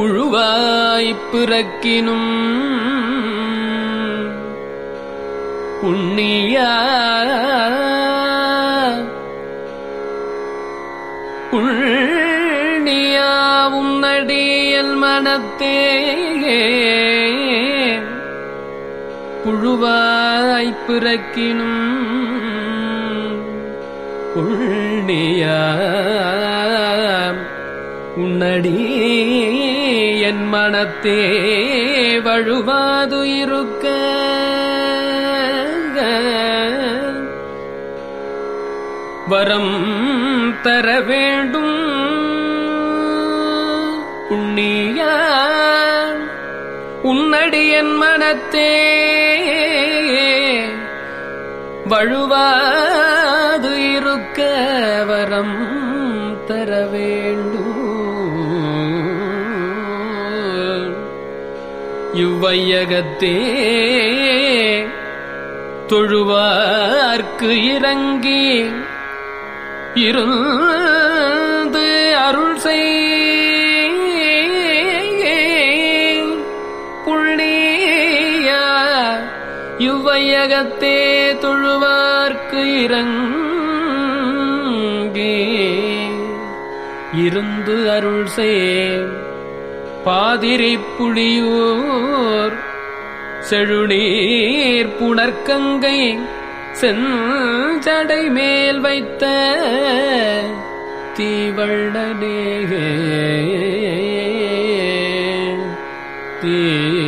புழுவாய்ப் பிறக்கினும் புண்ணியா புண்ணியா உன்னடியல் மனத்தே புழுவாய்ப் பிறக்கினும் புண்ணியா உன்னடி என் மனத்தே வழுவாது இருக்க வரம் தர வேண்டும் புண்ணியா உன்னடி என் மனத்தே வழுவாது இருக்க வரம் தர வேண்டும் இவ்வையகத்தே தொழுவார்க்கு இறங்கி இருந்து அருள் செய் புள்ளியா இவ்வையகத்தே தொழுவார்க்கு இறங்கி இருந்து அருள் செய் பாதிரி புலியூர் செழுநீர் புனர்க்கங்கை செஞ்சடை மேல் வைத்த தீவள்ளனே தீ